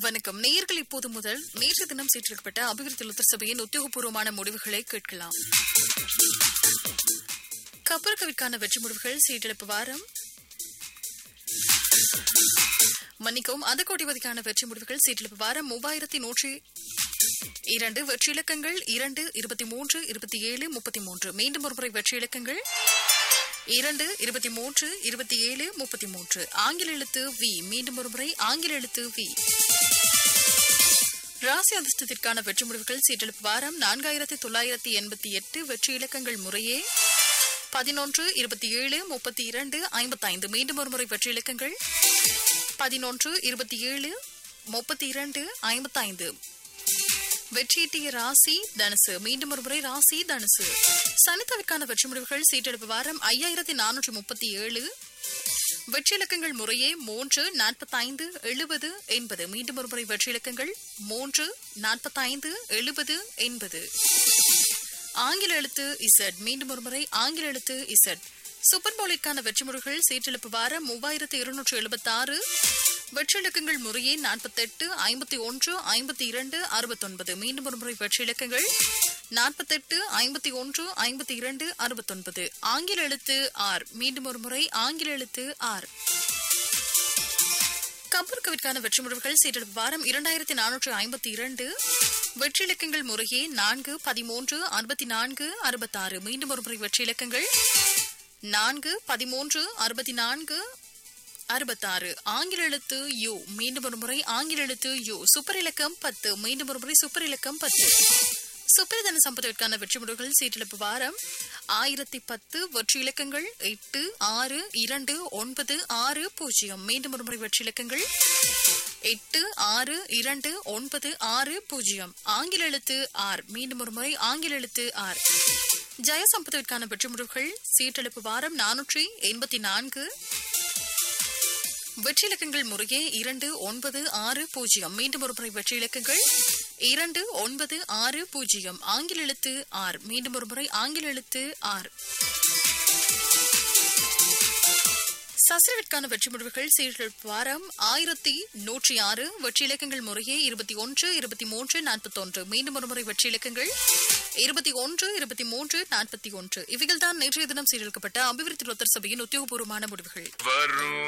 வணக்கம் நேயர்கள் இப்போது முதல் நேற்று தினம் சீற்றிருக்கப்பட்ட அபிவிருத்தி லுத்தர் சபையின் உத்தியோகபூர்வமான முடிவுகளை கேட்கலாம் கப்பற்கவிற்கான வெற்றி முடிவுகள் சீட்டெடுப்பு வாரம் மன்னிக்கவும் அந்த கோடிவதிக்கான வெற்றி முடிவுகள் சீட்டெடுப்பு வாரம் மூவாயிரத்தி நூற்றி இரண்டு வெற்றி இலக்கங்கள் இரண்டு இருபத்தி மூன்று இருபத்தி ஏழு முப்பத்தி மூன்று மீண்டும் ஒருமுறை வெற்றி இலக்கங்கள் இரண்டு இருபத்தி மூன்று இருபத்தி ஏழு முப்பத்தி மூன்று ஆங்கில எழுத்து வி மீண்டும் ஒருமுறை ஆங்கில எழுத்து வி ராசி அதிர்ஷ்டத்திற்கான வெற்றி முடிவுகள் சீட்டெழுப்பு வாரம் நான்காயிரத்தி தொள்ளாயிரத்தி எண்பத்தி எட்டு வெற்றி இலக்கங்கள் முறையே பதினொன்று இருபத்தி ஏழு முப்பத்தி இரண்டு ஐம்பத்தைந்து மீண்டும் ஒருமுறை வெற்றி இலக்கங்கள் பதினொன்று இருபத்தி ஏழு முப்பத்தி இரண்டு ஐம்பத்தைந்து வெற்றியீட்டிய ராசி தனுசு மீண்டும் ஒருமுறை ராசி தனுசு சனித்தவிற்கான வெற்றி முடிவுகள் சீட்டெடுப்பு வாரம் ஐயாயிரத்தி நானூற்றி முப்பத்தி ஏழு வெற்றி இலக்கங்கள் முறையே மூன்று நாற்பத்தைந்து எழுபது எண்பது மீண்டும் ஒருமுறை வெற்றி இலக்கங்கள் மூன்று நாற்பத்தைந்து எழுபது எண்பது ஆங்கில எழுத்து இசட் மீண்டும் ஒருமுறை ஆங்கில எழுத்து இசட் சூப்பர் பவுலிற்கான வெற்றி முடிவுகள் சீட்டெழுப்பு வாரம் மூவாயிரத்து இருநூற்று எழுபத்தி ஆறு வெற்றி இலக்கங்கள் முறையே நாற்பத்தெட்டு ஐம்பத்தி ஒன்று ஐம்பத்தி இரண்டு அறுபத்தொன்பது மீண்டும் ஒருமுறை வெற்றி இலக்கங்கள் நாற்பத்தெட்டு ஐம்பத்தி ஒன்று ஐம்பத்தி இரண்டு அறுபத்தொன்பது ஆங்கில எழுத்து ஆர் மீண்டும் ஒருமுறை ஆங்கில எழுத்து ஆர் கப்பற்கவிற்கான வெற்றி முடிவுகள் சீட்டெடுப்பு வாரம் இரண்டாயிரத்தி நானூற்று ஐம்பத்தி இரண்டு வெற்றி இலக்கங்கள் முறையே நான்கு பதிமூன்று அறுபத்தி நான்கு அறுபத்தாறு மீண்டும் ஒருமுறை வெற்றி இலக்கங்கள் நான்கு பதிமூன்று அறுபத்தி நான்கு அறுபத்தாறு ஆங்கில எழுத்து யு மீண்டும் ஒரு முறை ஆங்கில எழுத்து யு சூப்பர் இலக்கம் பத்து மீண்டும் ஒரு முறை சூப்பர் இலக்கம் பத்து சுப்பிரதன சம்பதத்திற்கான வெற்றி முடிவுகள் சீட்டிழப்பு வாரம் ஆயிரத்தி பத்து வெற்றி இலக்கங்கள் எட்டு ஆறு இரண்டு ஒன்பது ஆறு பூஜ்ஜியம் மீண்டும் ஒரு முறை வெற்றி இலக்கங்கள் எட்டு ஆறு இரண்டு ஒன்பது ஆறு பூஜ்ஜியம் ஆங்கில எழுத்து ஆர் மீண்டும் ஒரு முறை ஆங்கில எழுத்து ஆர் ஜெயசம்பதத்திற்கான வெற்றி முடிவுகள் சீட்டெழுப்பு வாரம் நானூற்றி எண்பத்தி நான்கு வெற்றி இலக்கங்கள் முறையே இரண்டு ஒன்பது ஆறு பூஜ்ஜியம் மீண்டும் ஒரு முறை வெற்றி இலக்கங்கள் இரண்டு ஒன்பது ஆறு பூஜ்ஜியம் ஆங்கில எழுத்து ஆர் மீண்டும் ஒரு முறை ஆங்கில எழுத்து ஆர் சசிரவிற்கான வெற்றி முடிவுகள் சீர்கள் வாரம் ஆயிரத்தி நூற்றி ஆறு வெற்றி இலக்கங்கள் முறையே இருபத்தி ஒன்று இருபத்தி மூன்று நாற்பத்தொன்று மீண்டும் ஒரு முறை வெற்றி இலக்கங்கள் இருபத்தி ஒன்று இருபத்தி மூன்று நாற்பத்தி ஒன்று இவைகள்தான் நேற்றைய தினம் சீரழிக்கப்பட்ட அபிவிருத்தி லொத்தர் சபையின் உத்தியோகபூர்வமான முடிவுகள் வரும்